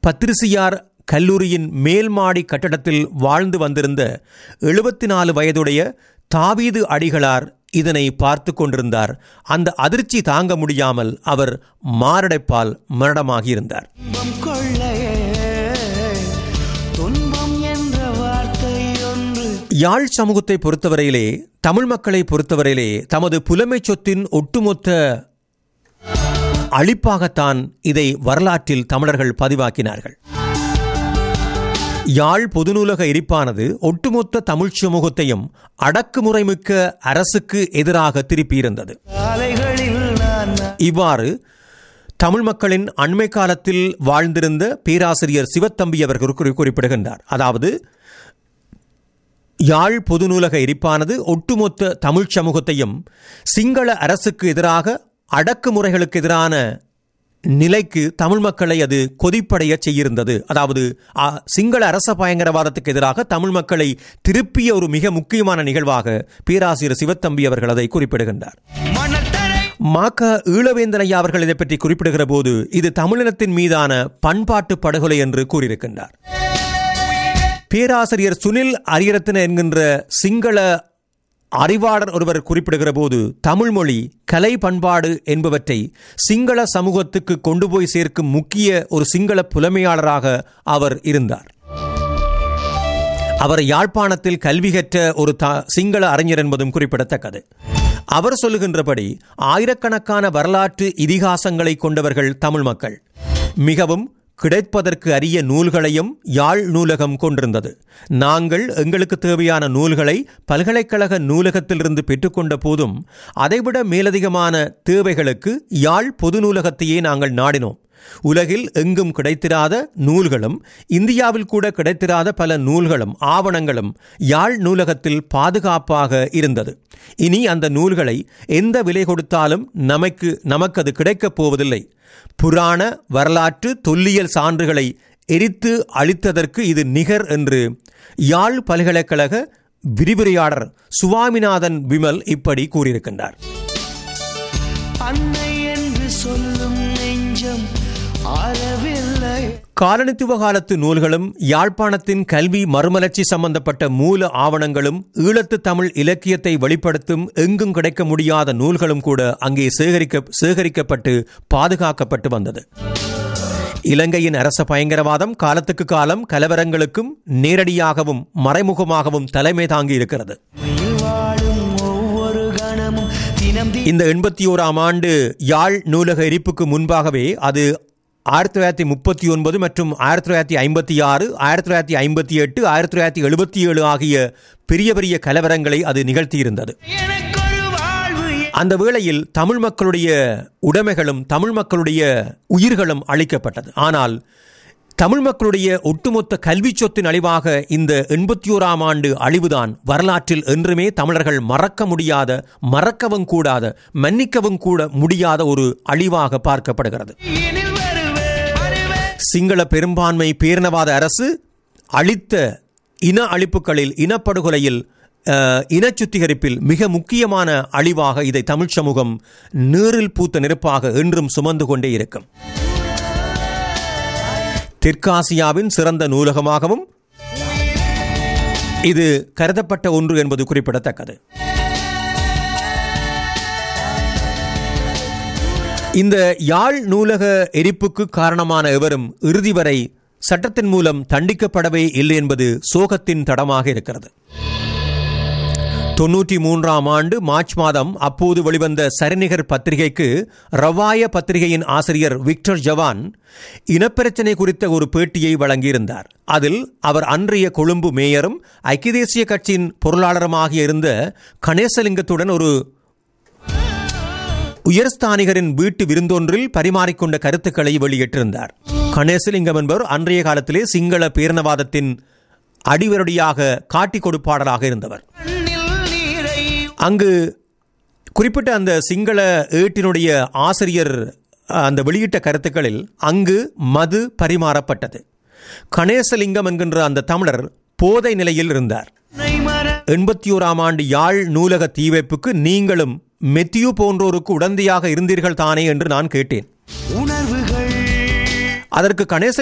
பத்திரிசியார் கல்லூரியின் மேல்மாடி கட்டடத்தில் வாழ்ந்து வந்திருந்த எழுபத்தி நாலு வயதுடைய தாவீது அடிகளார் இதனை பார்த்து கொண்டிருந்தார் அந்த அதிர்ச்சி தாங்க முடியாமல் அவர் மாரடைப்பால் மரணமாகியிருந்தார் துன்பம் கொள்ளையே துன்பம் என்ற வார்த்தை ஒன்று யாழ் சமூகத்தை பொறுத்தவரையிலே தமிழ் மக்களை பொறுத்தவரையிலே தமது புலமை சொத்தின் ஒட்டுமொத்த அழிப்பாகத்தான் இதை வரலாற்றில் தமிழர்கள் பதிவாக்கினார்கள் யாழ் பொதுநூலக எரிப்பானது ஒட்டுமொத்த தமிழ்ச் சமூகத்தையும் அடக்குமுறைமிக்க அரசுக்கு எதிராக திருப்பியிருந்தது சாலைகளில் நான் இவ்வாறு தமிழ் மக்களின் அண்மை காலத்தில் வாழ்ந்திருந்த பேராசிரியர் சிவத்தம்பி அவர்கள் குறி- குறிப்பிடுகின்றார் அதாவது யாழ் பொது நூலக எரிப்பானது ஒட்டுமொத்த தமிழ்ச் சமூகத்தையும் சிங்கள அரசுக்கு எதிராக அடக்குமுறைகளுக்கு எதிரான நிலைக்கு தமிழ் மக்களை அது கொதிப்படைய செய்யிருந்தது அதாவது அ, சிங்கள அரச பயங்கரவாதத்துக்கு எதிராக தமிழ் மக்களை திருப்பிய ஒரு மிக முக்கியமான நிகழ்வாக பேராசிரியர் சிவத்தம்பி அவர்கள் அதை குறிப்பிடுகின்றார் மணத்தரை மாக்க ஈழவேந்தனையா அவர்கள் இதை பற்றி குறிப்பிடுகிற போது இது தமிழினத்தின் மீதான பண்பாட்டு படுகொலை என்று கூறியிருக்கின்றார் பேராசிரியர் சுனில் அரியரத்ன என்கின்ற சிங்கள அறிவாளர் ஒருவர் குறிப்பிடுகிற போது தமிழ் மொழி கலை பண்பாடு என்பவற்றை சிங்கள சமூகத்துக்கு கொண்டு போய் சேர்க்கும் முக்கிய ஒரு சிங்கள புலமையாளராக அவர் இருந்தார் அவர் யாழ்ப்பாணத்தில் கல்வி கற்ற ஒரு த- சிங்கள அறிஞர் என்பதும் குறிப்பிடத்தக்கது அவர் சொல்லுகின்றபடி ஆயிரக்கணக்கான வரலாற்று இதிகாசங்களை கொண்டவர்கள் தமிழ் மக்கள் மிகவும் கிடைப்பதற்கு அரிய நூல்களையும் யாழ் நூலகம் கொண்டிருந்தது நாங்கள் எங்களுக்கு தேவையான நூல்களை பல்கலைக்கழக நூலகத்திலிருந்து பெற்றுக்கொண்ட போதும் அதைவிட மேலதிகமான தேவைகளுக்கு யாழ் பொது நூலகத்தையே நாங்கள் நாடினோம் உலகில் எங்கும் கிடைத்திராத நூல்களும் இந்தியாவில் கூட கிடைத்திராத பல நூல்களும் ஆவணங்களும் யாழ் நூலகத்தில் பாதுகாப்பாக இருந்தது இனி அந்த நூல்களை எந்த விலை கொடுத்தாலும் நமக்கு நமக்கு அது கிடைக்கப் போவதில்லை புராண வரலாற்று தொல்லியல் சான்றுகளை எரித்து அளித்ததற்கு இது நிகர் என்று யாழ் பல்கலைக்கழக விரிவுரையாளர் சுவாமிநாதன் விமல் இப்படி கூறியிருக்கின்றார் அன்னை என்று சொல்லும் நெஞ்சம் ஆறவில்லை காலனித்துவ காலத்து நூல்களும் யாழ்ப்பாணத்தின் கல்வி மறுமலர்ச்சி சம்பந்தப்பட்ட மூல ஆவணங்களும் ஈழத்து தமிழ் இலக்கியத்தை வெளிப்படுத்தும் எங்கும் கிடைக்க முடியாத நூல்களும் கூட அங்கே சேகரிக்க சேகரிக்கப்பட்டு பாதுகாக்கப்பட்டு வந்தது இலங்கையின் அரச பயங்கரவாதம் காலத்துக்கு காலம் கலவரங்களுக்கும் நேரடியாகவும் மறைமுகமாகவும் தலைமை தாங்கி இருக்கிறது உயிர் வாழும் ஒவ்வொரு கணமும் தினம் தி- இந்த எண்பத்தி ஓராம் ஆண்டு யாழ் நூலக எரிப்புக்கு முன்பாகவே அது ஆயிரத்தி தொள்ளாயிரத்தி முப்பத்தி ஒன்பது மற்றும் ஆயிரத்தி தொள்ளாயிரத்தி ஐம்பத்தி ஆறு ஆயிரத்தி தொள்ளாயிரத்தி ஐம்பத்தி எட்டு ஆயிரத்தி தொள்ளாயிரத்தி எழுபத்தி ஏழு ஆகிய பெரிய பெரிய கலவரங்களை அது நிகழ்த்தியிருந்தது எனக்கொரு வாழ்வு அந்த வேளையில் தமிழ் மக்களுடைய உடைமைகளும் தமிழ் மக்களுடைய உயிர்களும் அளிக்கப்பட்டது ஆனால் தமிழ் மக்களுடைய ஒட்டுமொத்த கல்வி சொத்தின் அழிவாக இந்த எண்பத்தி ஓராம் ஆண்டு அழிவுதான் வரலாற்றில் என்றுமே தமிழர்கள் மறக்க முடியாத மறக்கவும் கூடாத மன்னிக்கவும் கூட முடியாத ஒரு அழிவாக பார்க்கப்படுகிறது எனில் வருவே வருவே சிங்கள பெரும்பான்மை பேரினவாத அரசு அளித்த இன அழிப்புகளில் இனப்படுகொலையில் அஹ், இனச் சுத்திகரிப்பில் மிக முக்கியமான அழிவாக இதை தமிழ்ச் சமூகம் நீரில் பூத்த நெருப்பாக என்றும் சுமந்து கொண்டே இருக்கும் தெற்காசியாவின் சிறந்த நூலகமாகவும் இது கருதப்பட்ட ஒன்று என்பது குறிப்பிடத்தக்கது இந்த யாழ் நூலக எரிப்புக்கு காரணமான எவரும் இறுதி வரை சட்டத்தின் மூலம் தண்டிக்கப்படவே இல்லை என்பது சோகத்தின் தடமாக இருக்கிறது தொன்னூற்றி மூன்றாம் ஆண்டு மார்ச் மாதம் அப்போது வெளிவந்த சரிநிகர் பத்திரிகைக்கு ரவாய பத்திரிகையின் ஆசிரியர் விக்டர் ஜவான் இனப்பிரச்சினை குறித்த ஒரு பேட்டியை வழங்கியிருந்தார் அதில் அவர் அன்றைய கொழும்பு மேயரும் ஐக்கிய தேசிய கட்சியின் பொருளாளருமாகிய இருந்த கணேசலிங்கத்துடன் ஒரு உயர்ஸ்தானிகரின் வீட்டு விருந்தொன்றில் பரிமாறிக்கொண்ட கருத்துக்களை வெளியிட்டிருந்தார் கணேசலிங்கம் என்பவர் அன்றைய காலத்திலே சிங்கள பேரினவாதத்தின் அடிவருடியாக காட்டிக் கொடுப்பாளராக இருந்தவர் கண்ணில் நீரை அங்கு குறிப்பிட்ட அந்த சிங்கள ஏட்டினுடைய ஆசிரியர் அஹ், அந்த வெளியிட்ட கருத்துக்களில் அங்கு மது பரிமாறப்பட்டது கணேசலிங்கம் என்கின்ற அந்த தமிழர் போதை நிலையில் இருந்தார் உன்னை மற எண்பத்தி ஓராம் ஆண்டு யாழ் நூலக தீவைப்புக்கு நீங்களும் மெத்தியு போன்றோருக்கு உடந்தையாக இருந்தீர்கள் தானே என்று நான் கேட்டேன் உணர்வுகள் அதற்கு கணேச